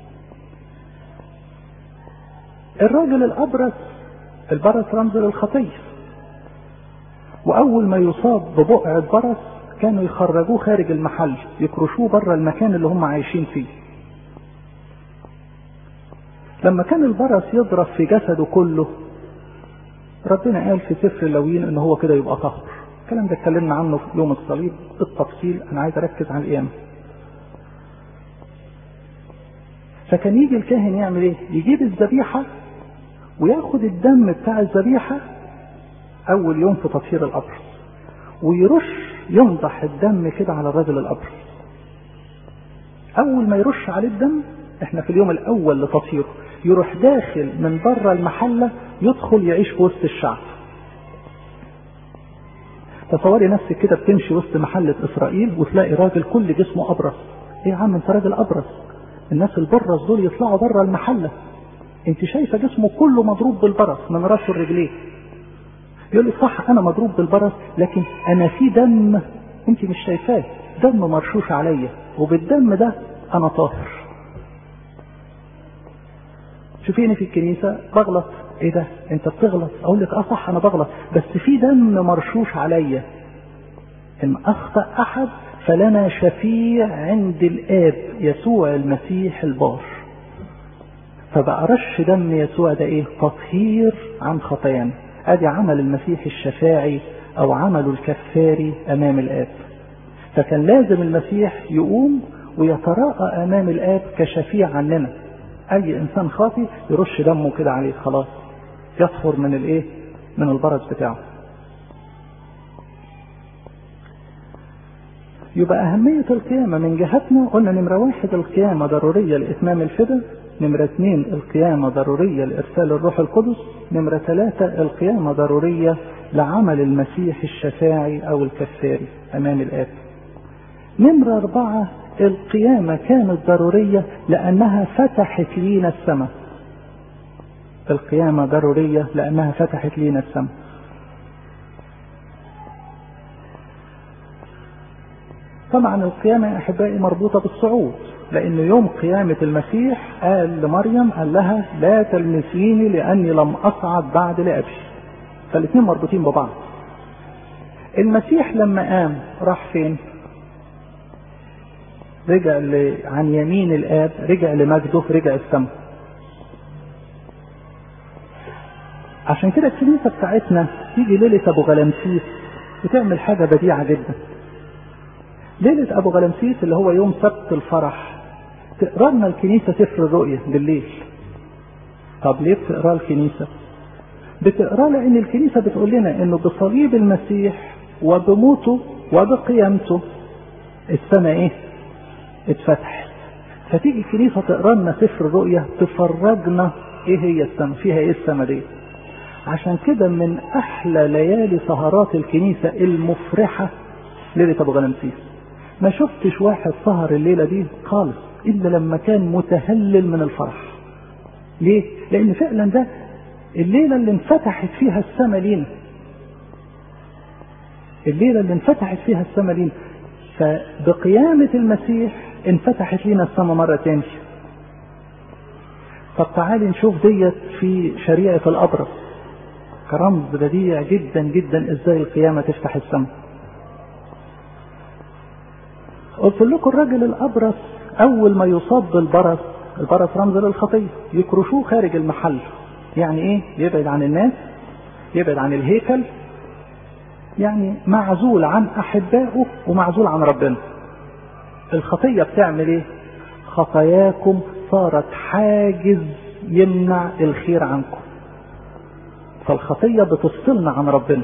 الراجل الأبرص البرص رمز للخطية وأول ما يصاب ببقعة برص كانوا يخرجوه خارج المحل يكرشوه بره المكان اللي هم عايشين فيه لما كان البرص يضرب في جسده كله ربنا قال في سفر اللوين ان هو كده يبقى طهر الكلام ده اتكلمنا عنه في يوم الصليب بالتفصيل انا عايز اركز على القيامه فكان يجي الكاهن يعمل ايه يجيب الذبيحه وياخد الدم بتاع الذبيحه اول يوم في تطهير الابرص ويرش ينضح الدم كده على الرجل الابرص اول ما يرش عليه الدم احنا في اليوم الاول لتطهيره يروح داخل من بره المحله يدخل يعيش في وسط الشعب تصوري نفسك كده بتمشي وسط محلة إسرائيل وتلاقي راجل كل جسمه أبرص إيه يا عم أنت راجل أبرص الناس البرص دول يطلعوا بره المحلة أنت شايفة جسمه كله مضروب بالبرص من راسه لرجليه يقول لك صح أنا مضروب بالبرص لكن أنا في دم أنت مش شايفاه دم مرشوش عليا وبالدم ده أنا طاهر شوفيني في الكنيسة بغلط ايه ده انت بتغلط اقول لك اه صح انا بغلط بس في دم مرشوش عليا ان اخطا احد فلنا شفيع عند الاب يسوع المسيح البار فبقى رش دم يسوع ده ايه تطهير عن خطايانا ادي عمل المسيح الشفاعي او عمله الكفاري امام الاب فكان لازم المسيح يقوم ويتراءى امام الاب كشفيع عننا اي انسان خاطي يرش دمه كده عليه خلاص يطهر من الايه من البرص بتاعه يبقى أهمية القيامة من جهتنا قلنا نمرة واحد القيامة ضرورية لإتمام الفدا نمرة اثنين القيامة ضرورية لإرسال الروح القدس نمرة ثلاثة القيامة ضرورية لعمل المسيح الشفاعي أو الكفاري أمام الآب نمرة أربعة القيامة كانت ضرورية لأنها فتحت لينا السماء القيامة ضرورية لأنها فتحت لينا السماء طبعا القيامة يا أحبائي مربوطة بالصعود لأن يوم قيامة المسيح قال لمريم قال لها لا تلمسيني لأني لم أصعد بعد لأبي فالاثنين مربوطين ببعض المسيح لما قام راح فين رجع عن يمين الآب رجع لمجده رجع السماء عشان كده الكنيسة بتاعتنا تيجي ليلة أبو غلمسيس وتعمل حاجة بديعة جدا ليلة أبو غلمسيس اللي هو يوم سبت الفرح تقرا لنا الكنيسة سفر الرؤية بالليل طب ليه بتقرا الكنيسة؟ بتقرا لأن الكنيسة بتقول لنا إنه بصليب المسيح وبموته وبقيامته السماء إيه؟ اتفتحت فتيجي الكنيسة تقرا لنا سفر الرؤية تفرجنا إيه هي السماء؟ فيها إيه السماء دي؟ عشان كده من احلى ليالي سهرات الكنيسة المفرحة ليلة ابو غنمسيس ما شفتش واحد سهر الليلة دي خالص الا لما كان متهلل من الفرح ليه لان فعلا ده الليلة اللي انفتحت فيها السماء لينا الليلة اللي انفتحت فيها السماء لينا فبقيامة المسيح انفتحت لينا السماء مرة تانية طب تعالي نشوف ديت في شريعة الأبرص كرمز بديع جدا جدا ازاي القيامة تفتح السماء قلت لكم الراجل الأبرص أول ما يصاب بالبرص البرص رمز للخطية يكرشوه خارج المحل يعني ايه يبعد عن الناس يبعد عن الهيكل يعني معزول عن احبائه ومعزول عن ربنا الخطية بتعمل ايه خطاياكم صارت حاجز يمنع الخير عنكم فالخطية بتفصلنا عن ربنا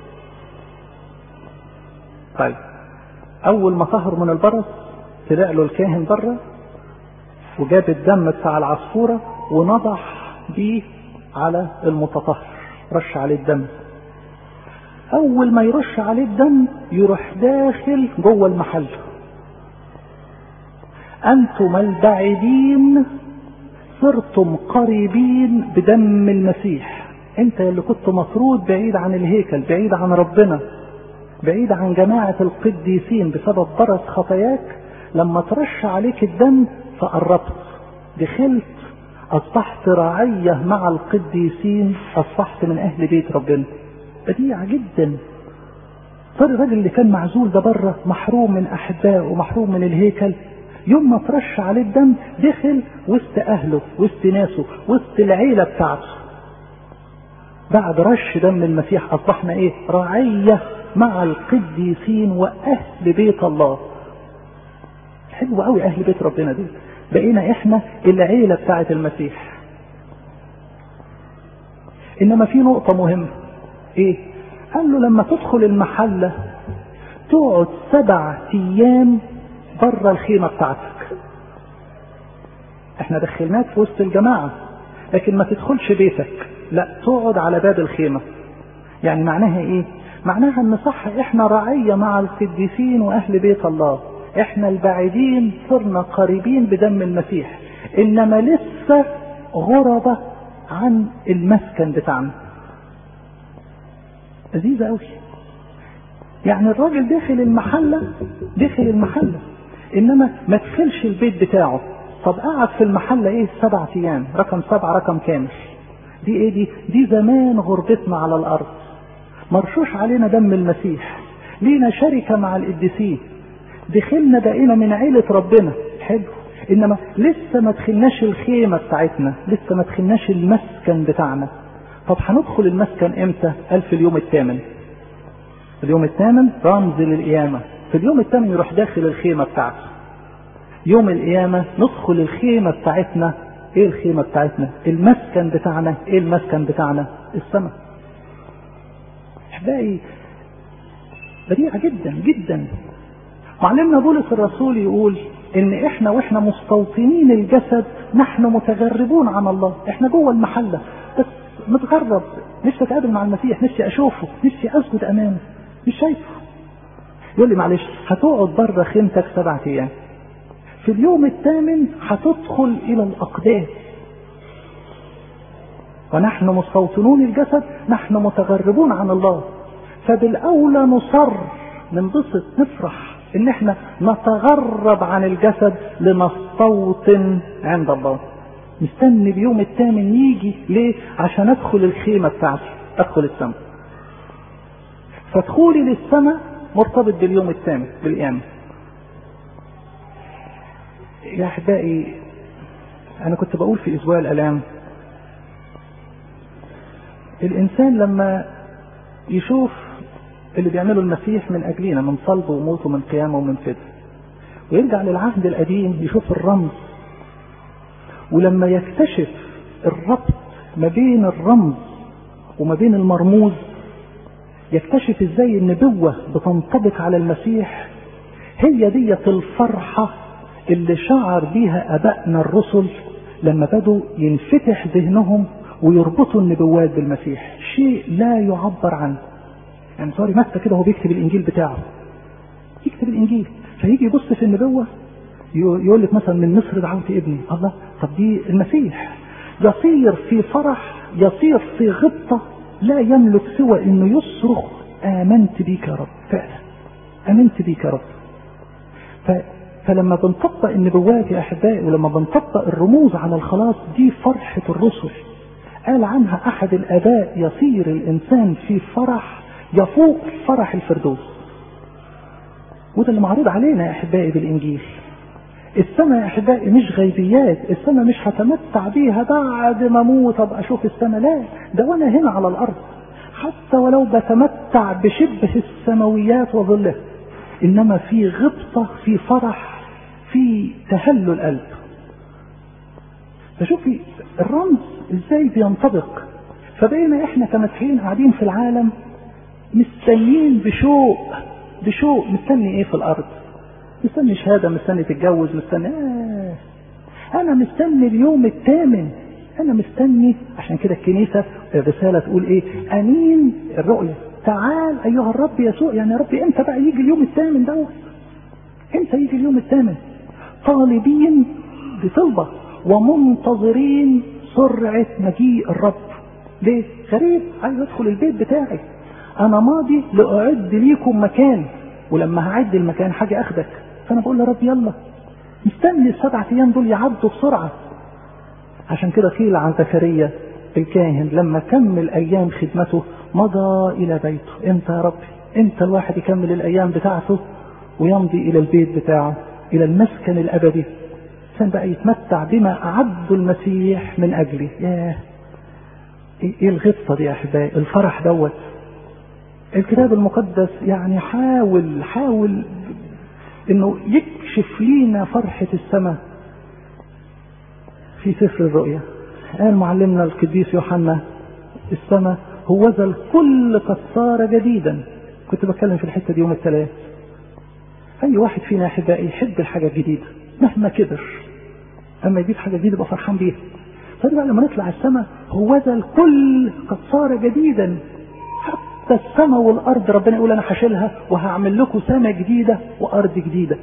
طيب اول ما طهر من البرص طلع له الكاهن بره وجاب الدم بتاع العصفورة ونضح بيه على المتطهر رش عليه الدم اول ما يرش عليه الدم يروح داخل جوه المحل انتم البعيدين صرتم قريبين بدم المسيح انت اللي كنت مفروض بعيد عن الهيكل بعيد عن ربنا بعيد عن جماعة القديسين بسبب برص خطاياك لما ترش عليك الدم فقربت دخلت اصبحت رعية مع القديسين اصبحت من اهل بيت ربنا بديعة جدا صار الراجل اللي كان معزول ده بره محروم من احبائه ومحروم من الهيكل يوم ما ترش عليه الدم دخل وسط اهله وسط ناسه وسط العيلة بتاعته بعد رش دم المسيح اصبحنا ايه رعية مع القديسين واهل بيت الله حلو قوي اهل بيت ربنا دي بقينا احنا العيلة بتاعة المسيح انما في نقطة مهمة ايه قال له لما تدخل المحلة تقعد سبع ايام بره الخيمة بتاعتك احنا دخلناك في وسط الجماعة لكن ما تدخلش بيتك لا تقعد على باب الخيمة يعني معناها ايه معناها ان صح احنا رعية مع القديسين واهل بيت الله احنا البعيدين صرنا قريبين بدم المسيح انما لسه غربة عن المسكن بتاعنا لذيذة قوي يعني الراجل داخل المحلة داخل المحلة انما ما دخلش البيت بتاعه طب قعد في المحلة ايه سبع ايام رقم سبعة رقم كامل دي ايه دي دي زمان غربتنا على الارض مرشوش علينا دم المسيح لينا شركة مع القديسين دخلنا بقينا من عيلة ربنا حلو انما لسه ما دخلناش الخيمة بتاعتنا لسه ما دخلناش المسكن بتاعنا طب هندخل المسكن امتى قال في اليوم الثامن اليوم الثامن رمز للقيامة في اليوم الثامن يروح داخل الخيمة بتاعته يوم القيامة ندخل الخيمة بتاعتنا ايه الخيمة بتاعتنا المسكن بتاعنا ايه المسكن بتاعنا السماء احبائي بديعة جدا جدا معلمنا بولس الرسول يقول ان احنا واحنا مستوطنين الجسد نحن متغربون عن الله احنا جوه المحله بس متغرب نفسي اتقابل مع المسيح نفسي اشوفه نفسي اسجد امامه مش شايفه يقول لي معلش هتقعد بره خيمتك سبعة ايام في اليوم الثامن هتدخل الى الاقداس ونحن مستوطنون الجسد نحن متغربون عن الله فبالاولى نصر ننبسط نفرح ان احنا نتغرب عن الجسد لنستوطن عند الله مستني اليوم الثامن يجي ليه عشان ادخل الخيمه بتاعتي ادخل السماء فدخولي للسماء مرتبط باليوم الثامن بالقيامه يا احبائي انا كنت بقول في اسبوع الالام الانسان لما يشوف اللي بيعمله المسيح من اجلنا من صلبه وموته من قيامه ومن فدى ويرجع للعهد القديم يشوف الرمز ولما يكتشف الربط ما بين الرمز وما بين المرموز يكتشف ازاي النبوة بتنطبق على المسيح هي ديت الفرحة اللي شعر بيها ابائنا الرسل لما بدوا ينفتح ذهنهم ويربطوا النبوات بالمسيح شيء لا يعبر عنه يعني صار متى كده هو بيكتب الانجيل بتاعه يكتب الانجيل فيجي يبص في النبوه يقول لك مثلا من مصر دعوت ابني الله طب دي المسيح يصير في فرح يصير في غبطه لا يملك سوى انه يصرخ امنت بيك يا رب فعلا امنت بيك يا رب ف... فلما بنطبق النبوات يا احبائي ولما بنطبق الرموز على الخلاص دي فرحه الرسل قال عنها احد الاباء يصير الانسان في فرح يفوق فرح الفردوس وده اللي معروض علينا يا احبائي بالانجيل السماء يا احبائي مش غيبيات السماء مش هتمتع بيها بعد ما اموت ابقى اشوف السماء لا ده وانا هنا على الارض حتى ولو بتمتع بشبه السماويات وظلها انما في غبطه في فرح في تهلل قلب فشوفي الرمز ازاي بينطبق فبقينا احنا كمسيحيين قاعدين في العالم مستنيين بشوق بشوق مستني ايه في الارض مستني شهاده مستني تتجوز مستني آه. انا مستني اليوم الثامن انا مستني عشان كده الكنيسه الرساله تقول ايه امين الرؤيه تعال ايها الرب يسوع يعني يا رب امتى بقى يجي اليوم الثامن دوت امتى يجي اليوم الثامن طالبين بطلبه ومنتظرين سرعه مجيء الرب ليه غريب عايز ادخل البيت بتاعي انا ماضي لاعد ليكم مكان ولما هعد المكان حاجه اخدك فانا بقول يا رب يلا مستني السبع ايام دول يعدوا بسرعه عشان كده قيل عن زكريا الكاهن لما كمل ايام خدمته مضى الى بيته امتى يا ربي امتى الواحد يكمل الايام بتاعته ويمضي الى البيت بتاعه الى المسكن الابدي عشان بقى يتمتع بما اعده المسيح من اجلي ياه ايه الغبطه دي يا احبائي الفرح دوت الكتاب المقدس يعني حاول حاول انه يكشف لينا فرحة السماء في سفر الرؤيا قال معلمنا القديس يوحنا السماء هو ذا الكل قد صار جديدا كنت بتكلم في الحتة دي يوم الثلاث اي واحد فينا يا احبائي يحب الحاجة الجديدة مهما كبر اما يجيب حاجة جديدة يبقى فرحان بيها فبقى لما نطلع السماء هو ذا الكل قد صار جديدا حتى السماء والارض ربنا يقول انا هشيلها وهعمل لكم سماء جديده وارض جديده.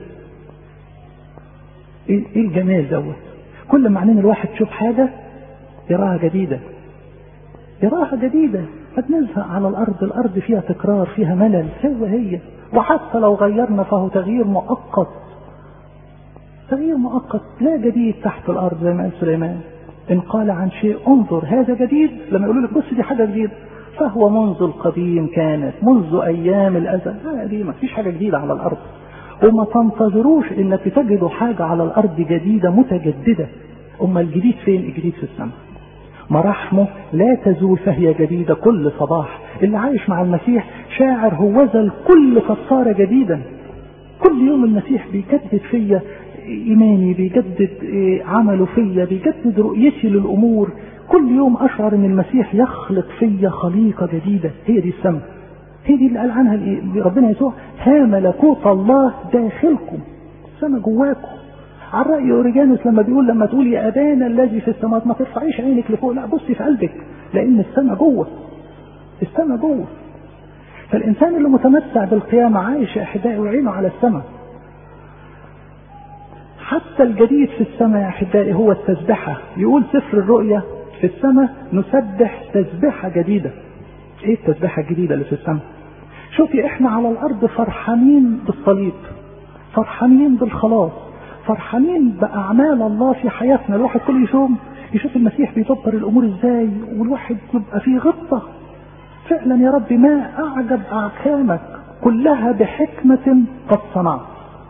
ايه إيه الجمال دوت؟ كل ما عنين الواحد يشوف حاجه يراها جديده. يراها جديده فبنزهق على الارض، الارض فيها تكرار، فيها ملل، هو هي، وحتى لو غيرنا فهو تغيير مؤقت. تغيير مؤقت لا جديد تحت الارض زي ما قال سليمان. ان قال عن شيء انظر هذا جديد لما يقولوا لك بص دي حاجه جديده فهو منذ القديم كانت منذ ايام الازل لا دي ما فيش حاجه جديده على الارض وما تنتظروش انك تجدوا حاجه على الارض جديده متجدده اما الجديد فين الجديد في السماء مراحمه لا تزول فهي جديده كل صباح اللي عايش مع المسيح شاعر هوذا الكل قد صار جديدا كل يوم المسيح بيجدد فيا ايماني بيجدد عمله فيا بيجدد رؤيتي للامور كل يوم اشعر ان المسيح يخلق فيا خليقه جديده هي دي السماء هي دي اللي قال عنها ربنا يسوع ها ملكوت الله داخلكم السماء جواكم على راي اوريجانوس لما بيقول لما تقول يا ابانا الذي في السماوات ما ترفعيش عينك لفوق لا بصي في قلبك لان السماء جوه السماء جوه فالانسان اللي متمتع بالقيامه عايش يا احبائي وعينه على السماء حتى الجديد في السماء يا احبائي هو التسبحه يقول سفر الرؤيا في السماء نسبح تسبحة جديدة ايه التسبحة الجديدة اللي في السماء شوفي احنا على الارض فرحانين بالصليب فرحانين بالخلاص فرحانين باعمال الله في حياتنا الواحد كل يوم يشوف المسيح بيدبر الامور ازاي والواحد يبقى فيه غبطة فعلا يا رب ما اعجب احكامك كلها بحكمة قد صنعت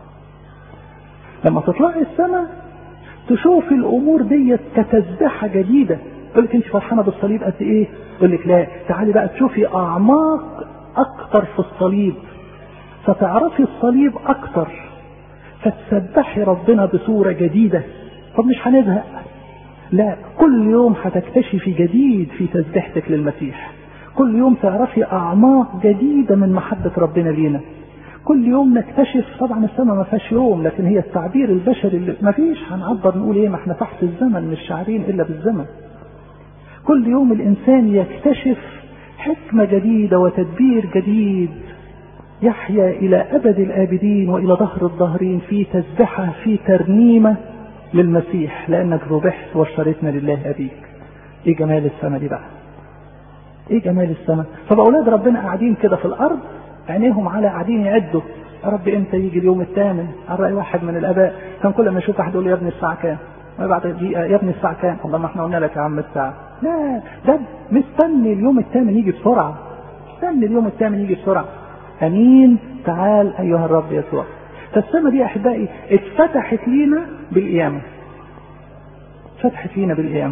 لما تطلعي السماء تشوف الامور ديت كتسبحه جديده تقول لك انت فرحانه بالصليب قد ايه؟ تقول لك لا تعالي بقى تشوفي اعماق اكتر في الصليب فتعرفي الصليب اكتر فتسبحي ربنا بصوره جديده طب مش هنزهق لا كل يوم هتكتشفي جديد في تسبيحتك للمسيح كل يوم تعرفي اعماق جديده من محبه ربنا لينا كل يوم نكتشف طبعا السماء ما فيهاش يوم لكن هي التعبير البشري اللي ما فيش هنعبر نقول ايه ما احنا تحت الزمن مش شاعرين الا بالزمن كل يوم الانسان يكتشف حكمة جديدة وتدبير جديد يحيا إلى أبد الآبدين وإلى ظهر الظاهرين في تسبحة في ترنيمة للمسيح لأنك ذبحت واشتريتنا لله أبيك إيه جمال السماء دي بقى إيه جمال السماء طب أولاد ربنا قاعدين كده في الأرض عينيهم على قاعدين يعدوا يا رب امتى يجي اليوم الثامن على رأي واحد من الآباء كان كل ما يشوف واحد يقول له يا ابني الساعة كام وبعد دقيقة يا ابني الساعة كام الله ما احنا قلنا لك يا عم الساعة لا ده مستني اليوم الثامن يجي بسرعة مستني اليوم الثامن يجي بسرعة امين تعال ايها الرب يسوع فالسماء دي احبائي اتفتحت لينا بالقيامة فتحت لينا بالقيامة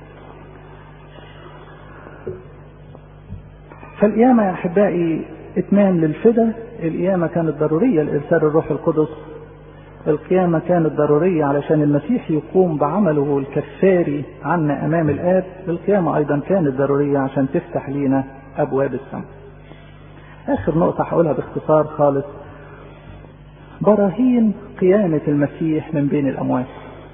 فالقيامة يا احبائي اتمام للفدا القيامة كانت ضرورية لإرسال الروح القدس القيامة كانت ضرورية علشان المسيح يقوم بعمله الكفاري عنا أمام الآب القيامة أيضا كانت ضرورية عشان تفتح لينا أبواب السماء آخر نقطة هقولها باختصار خالص براهين قيامة المسيح من بين الأموات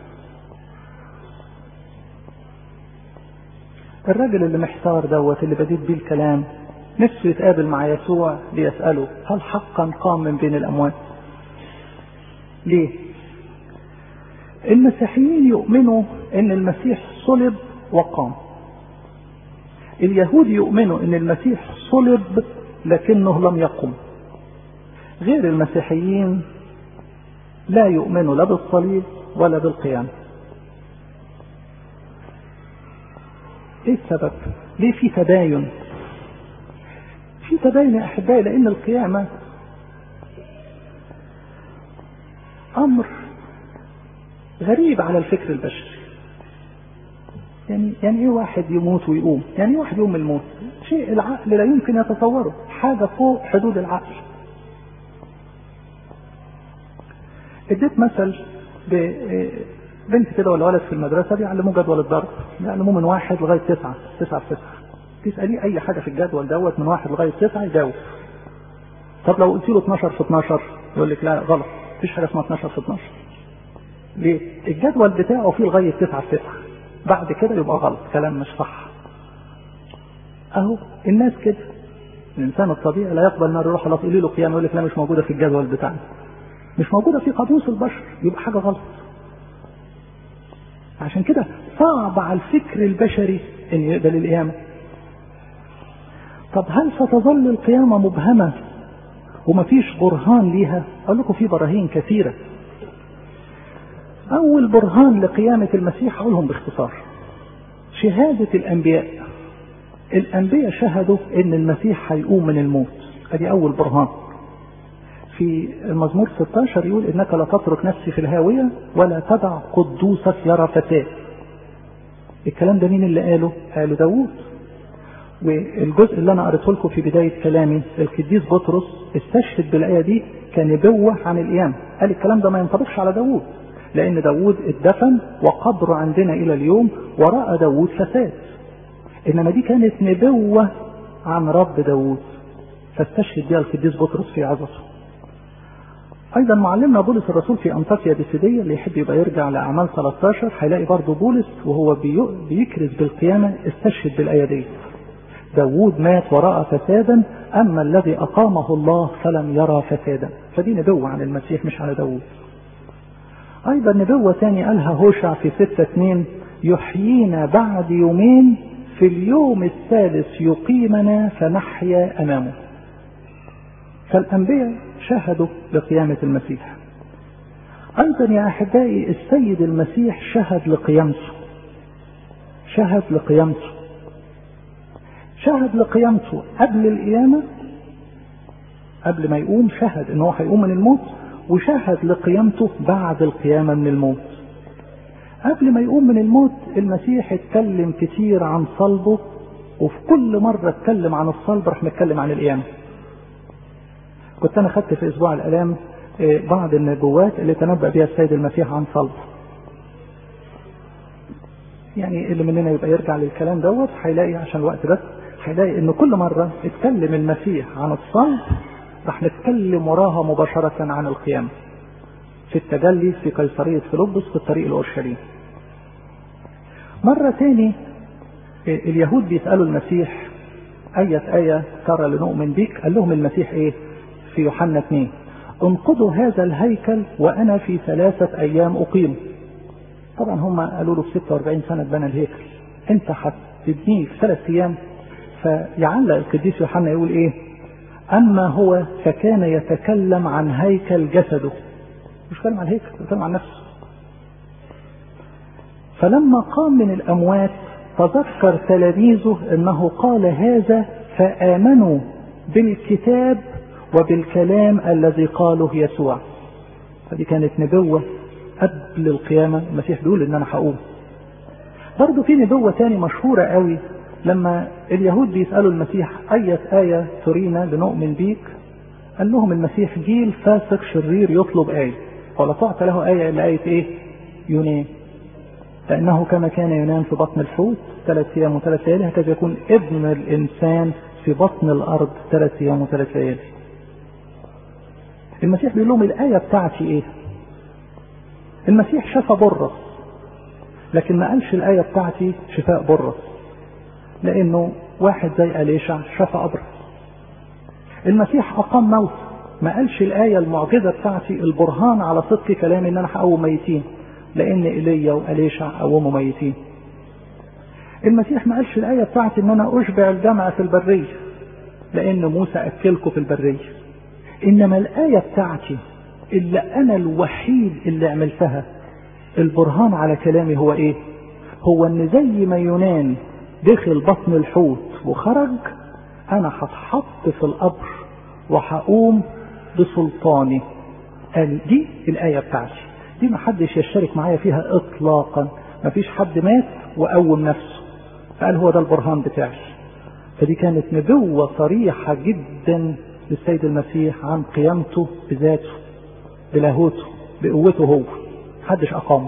الراجل اللي محتار دوت اللي بديت بيه الكلام نفسه يتقابل مع يسوع ليسأله هل حقا قام من بين الأموات ليه المسيحيين يؤمنوا ان المسيح صلب وقام اليهود يؤمنوا ان المسيح صلب لكنه لم يقم غير المسيحيين لا يؤمنوا لا بالصليب ولا بالقيام ايه السبب ليه في تباين في تباين يا احبائي لان القيامه امر غريب على الفكر البشري يعني يعني ايه واحد يموت ويقوم يعني ايه واحد يقوم من الموت شيء العقل لا يمكن يتصوره حاجه فوق حدود العقل اديت مثل بنت كده ولا ولد في المدرسه بيعلموه جدول الضرب بيعلموه من واحد لغايه تسعه تسعه في تسعه تساليه اي حاجه في الجدول دوت من واحد لغايه تسعه يجاوب طب لو قلت له 12 في 12 يقول لك لا غلط مفيش حاجه اسمها 12 في 12 ليه؟ الجدول بتاعه فيه لغايه 9 في 9 بعد كده يبقى غلط كلام مش صح اهو الناس كده الانسان الطبيعي لا يقبل نار الروح الله تقولي له قيام يقول لك لا مش موجوده في الجدول بتاعنا مش موجوده في قاموس البشر يبقى حاجه غلط عشان كده صعب على الفكر البشري ان يقبل القيامه طب هل ستظل القيامه مبهمه ومفيش برهان ليها اقول لكم في براهين كثيره اول برهان لقيامه المسيح اقولهم باختصار شهاده الانبياء الانبياء شهدوا ان المسيح هيقوم من الموت ادي اول برهان في المزمور 16 يقول انك لا تترك نفسي في الهاويه ولا تدع قدوسك يرى فساد الكلام ده مين اللي قاله قاله داوود والجزء اللي انا قريته لكم في بدايه كلامي القديس بطرس استشهد بالايه دي كنبوه عن القيامه قال الكلام ده ما ينطبقش على داوود لان داوود اتدفن وقبره عندنا الى اليوم وراى داوود فساد انما دي كانت نبوه عن رب داوود فاستشهد بها القديس بطرس في عظته ايضا معلمنا بولس الرسول في انطاكيا بيسيدية اللي يحب يبقى يرجع لاعمال 13 هيلاقي برضه بولس وهو بيكرز بالقيامه استشهد بالايه دي داوود مات وراء فسادا أما الذي أقامه الله فلم يرى فسادا فدي نبوة عن المسيح مش على داوود أيضا نبوة ثانية قالها هوشع في ستة اثنين يحيينا بعد يومين في اليوم الثالث يقيمنا فنحيا أمامه فالأنبياء شهدوا بقيامة المسيح أيضا يا أحبائي السيد المسيح شهد لقيامته شهد لقيامته شهد لقيامته قبل القيامة قبل ما يقوم شهد ان هو هيقوم من الموت وشهد لقيامته بعد القيامة من الموت قبل ما يقوم من الموت المسيح اتكلم كتير عن صلبه وفي كل مرة اتكلم عن الصلب راح نتكلم عن القيامة كنت انا خدت في اسبوع الالام بعض النبوات اللي تنبأ بها السيد المسيح عن صلبه يعني اللي مننا يبقى يرجع للكلام دوت هيلاقي عشان الوقت بس هيلاقي ان كل مرة اتكلم المسيح عن الصلب راح نتكلم وراها مباشرة عن القيامة في التجلي في قيصرية فيلبس في الطريق الأورشليم مرة تاني اليهود بيسألوا المسيح أية آية ترى لنؤمن بك قال لهم المسيح إيه في يوحنا 2 انقضوا هذا الهيكل وأنا في ثلاثة أيام أقيم طبعا هم قالوا له في 46 سنة بنى الهيكل أنت هتبنيه في ثلاث أيام فيعلق القديس يوحنا يقول إيه أما هو فكان يتكلم عن هيكل جسده مش كلام عن الهيكل بيتكلم عن نفسه فلما قام من الأموات تذكر تلاميذه أنه قال هذا فآمنوا بالكتاب وبالكلام الذي قاله يسوع فدي كانت نبوة قبل القيامة المسيح بيقول إن أنا هقوم برضه في نبوة تاني مشهورة قوي لما اليهود بيسألوا المسيح أية آية ترينا لنؤمن بيك قال لهم المسيح جيل فاسق شرير يطلب آية ولا تعطى له آية إلا آية إيه يونان لأنه كما كان يونان في بطن الحوت ثلاث أيام وثلاث ليالي هكذا يكون ابن الإنسان في بطن الأرض ثلاث أيام وثلاث ليالي المسيح بيقول لهم الآية بتاعتي إيه المسيح شفى برص لكن ما قالش الآية بتاعتي شفاء برص لأنه واحد زي أليشع شفى أبرص المسيح أقام موت ما قالش الآية المعجزة بتاعتي البرهان على صدق كلامي إن أنا هقوم ميتين لأن إيليا وأليشع قوموا ميتين المسيح ما قالش الآية بتاعتي إن أنا أشبع الجمع في البرية لأن موسى أكلكم في البرية إنما الآية بتاعتي اللي أنا الوحيد اللي عملتها البرهان على كلامي هو إيه؟ هو إن زي ما يونان دخل بطن الحوت وخرج أنا هتحط في القبر وهقوم بسلطاني قال دي الآية بتاعتي دي ما حدش يشترك معايا فيها إطلاقا ما فيش حد مات وقوم نفسه فقال هو ده البرهان بتاعي فدي كانت نبوة صريحة جدا للسيد المسيح عن قيامته بذاته بلاهوته بقوته هو محدش أقامه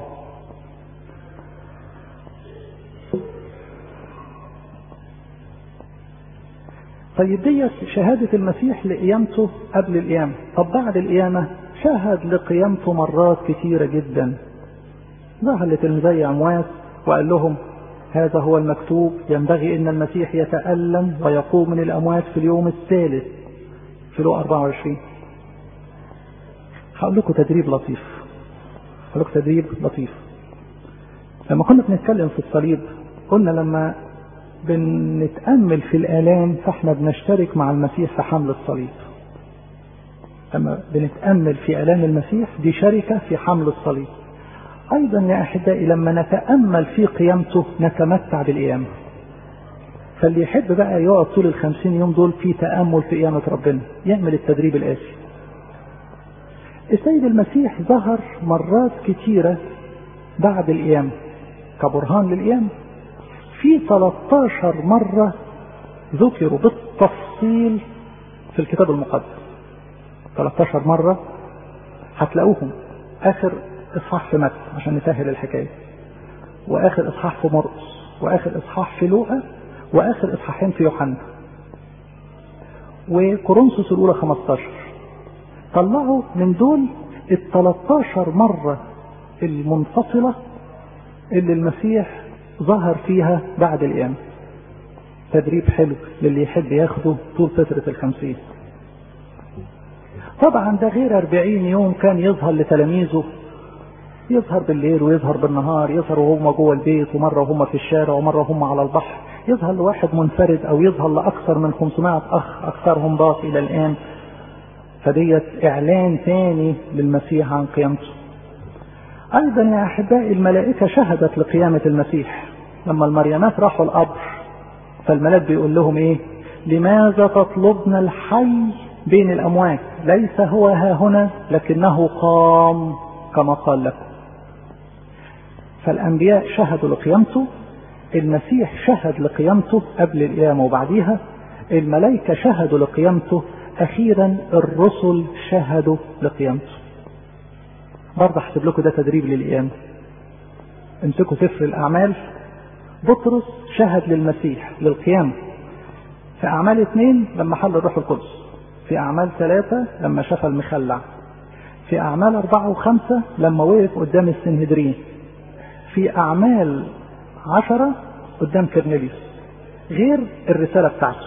طيب ديت شهادة المسيح لقيامته قبل القيامة طب بعد القيامة شهد لقيامته مرات كثيرة جدا ظهر لتلميذي أمواس وقال لهم هذا هو المكتوب ينبغي أن المسيح يتألم ويقوم من الأموات في اليوم الثالث في لو 24 هقول لكم تدريب لطيف هقول لكم تدريب لطيف لما كنا بنتكلم في الصليب قلنا لما بنتأمل في الآلام فاحنا بنشترك مع المسيح في حمل الصليب لما بنتأمل في آلام المسيح دي شركة في حمل الصليب أيضا يا أحبائي لما نتأمل في قيامته نتمتع بالقيامة فاللي يحب بقى يقعد طول الخمسين يوم دول في تأمل في قيامة ربنا يعمل التدريب الآتي السيد المسيح ظهر مرات كتيرة بعد القيامة كبرهان للقيامة في 13 مرة ذكروا بالتفصيل في الكتاب المقدس 13 مرة هتلاقوهم آخر إصحاح في متى عشان نسهل الحكاية وآخر إصحاح في مرقس وآخر إصحاح في لوقا وآخر إصحاحين في يوحنا وكورنثوس الأولى 15 طلعوا من دول ال 13 مرة المنفصلة اللي المسيح ظهر فيها بعد القيامة تدريب حلو للي يحب ياخده طول فترة الخمسين طبعا ده غير أربعين يوم كان يظهر لتلاميذه يظهر بالليل ويظهر بالنهار يظهر وهم جوه البيت ومرة وهم في الشارع ومرة وهم على البحر يظهر لواحد منفرد أو يظهر لأكثر من 500 أخ أكثرهم باقي إلى الآن فديت إعلان ثاني للمسيح عن قيامته أيضا يا أحبائي الملائكة شهدت لقيامة المسيح لما المريمات راحوا القبر فالملاك بيقول لهم إيه لماذا تطلبن الحي بين الأموات ليس هو ها هنا لكنه قام كما قال لكم فالأنبياء شهدوا لقيامته المسيح شهد لقيامته قبل القيامة وبعديها الملائكة شهدوا لقيامته أخيرا الرسل شهدوا لقيامته برضه احسب لكم ده تدريب للقيامة امسكوا سفر الأعمال بطرس شهد للمسيح للقيامة في أعمال اثنين لما حل الروح القدس في أعمال ثلاثة لما شفى المخلع في أعمال أربعة وخمسة لما وقف قدام السنهدرين في أعمال عشرة قدام كرنيليوس غير الرسالة بتاعته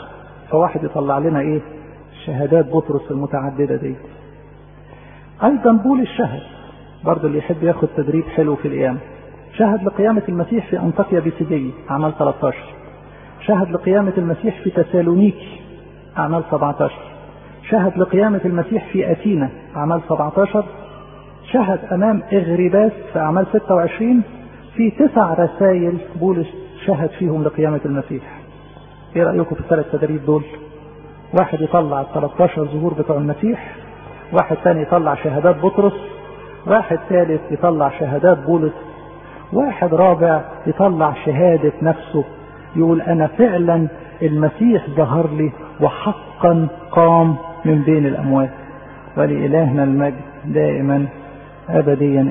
فواحد يطلع لنا ايه شهادات بطرس المتعددة دي ايضا بول الشهد برضه اللي يحب ياخد تدريب حلو في القيامة شهد لقيامة المسيح في أنطاكيا بيسيدية أعمال 13 شهد لقيامة المسيح في تسالونيكي أعمال 17 شهد لقيامة المسيح في أثينا أعمال 17 شهد أمام إغريباس في أعمال 26 في تسع رسائل بولس شهد فيهم لقيامة المسيح إيه رأيكم في الثلاث تدريب دول واحد يطلع ال 13 ظهور بتوع المسيح واحد ثاني يطلع شهادات بطرس واحد ثالث يطلع شهادات بولس واحد رابع يطلع شهادة نفسه يقول أنا فعلا المسيح ظهر لي وحقا قام من بين الأموات ولإلهنا المجد دائما أبديا